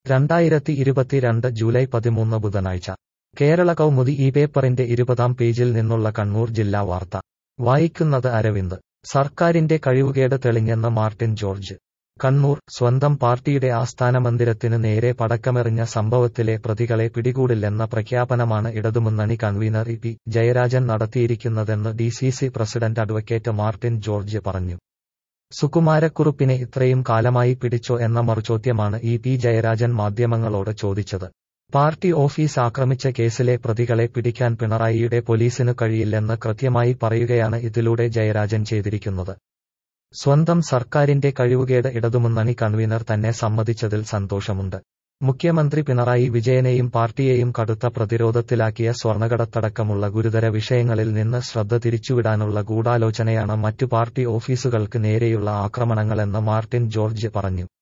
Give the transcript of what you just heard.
രണ്ടായിരത്തി ഇരുപത്തിരണ്ട് ജൂലൈ പതിമൂന്ന് ബുധനാഴ്ച കേരള കൗമുദി ഈ പേപ്പറിന്റെ ഇരുപതാം പേജിൽ നിന്നുള്ള കണ്ണൂർ ജില്ലാ വാർത്ത വായിക്കുന്നത് അരവിന്ദ് സർക്കാരിന്റെ കഴിവുകേട് തെളിഞ്ഞെന്ന് മാർട്ടിൻ ജോർജ് കണ്ണൂർ സ്വന്തം പാർട്ടിയുടെ ആസ്ഥാന മന്ദിരത്തിന് നേരെ പടക്കമെറിഞ്ഞ സംഭവത്തിലെ പ്രതികളെ പിടികൂടില്ലെന്ന പ്രഖ്യാപനമാണ് ഇടതുമുന്നണി കൺവീനർ ഇ പി ജയരാജൻ നടത്തിയിരിക്കുന്നതെന്ന് D C C president advocate Martin George പറഞ്ഞു സുകുമാരക്കുറുപ്പിനെ ഇത്രയും കാലമായി പിടിച്ചോ എന്ന മറുചോദ്യമാണ് ഇ പി ജയരാജൻ മാധ്യമങ്ങളോട് ചോദിച്ചത് പാർട്ടി ഓഫീസ് ആക്രമിച്ച കേസിലെ പ്രതികളെ പിടിക്കാൻ പിണറായിയുടെ പോലീസിനു കഴിയില്ലെന്ന് കൃത്യമായി പറയുകയാണ് ഇതിലൂടെ ജയരാജൻ ചെയ്തിരിക്കുന്നത് സ്വന്തം സർക്കാരിന്റെ കഴിവുകേട് ഇടതുമുന്നണി കൺവീനർ തന്നെ സമ്മതിച്ചതിൽ സന്തോഷമുണ്ട് മുഖ്യമന്ത്രി പിണറായി വിജയനെയും പാർട്ടിയെയും കടുത്ത പ്രതിരോധത്തിലാക്കിയ സ്വർണകടത്തടക്കമുള്ള ഗുരുതര വിഷയങ്ങളിൽ നിന്ന് ശ്രദ്ധ തിരിച്ചുവിടാനുള്ള ഗൂഢാലോചനയാണ് മറ്റു പാർട്ടി ഓഫീസുകൾക്ക് നേരെയുള്ള ആക്രമണങ്ങളെന്ന് മാർട്ടിൻ ജോർജ് പറഞ്ഞു